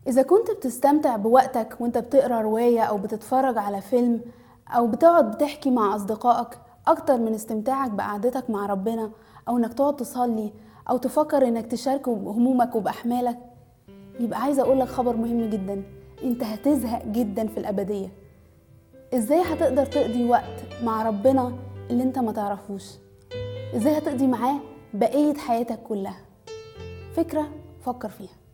إذا كنت بتستمتع بوقتك وانت بتقرا رواية أو بتتفرج على فيلم أو بتقعد بتحكي مع أصدقائك أكتر من استمتاعك بقعدتك مع ربنا أو إنك تقعد تصلي أو تفكر إنك تشاركه بهمومك وبأحمالك يبقى عايزة أقولك خبر مهم جدا انت هتزهق جدا في الأبدية ازاي هتقدر تقضي وقت مع ربنا اللي انت ما تعرفوش ازاي هتقضي معاه بقية حياتك كلها فكرة فكر فيها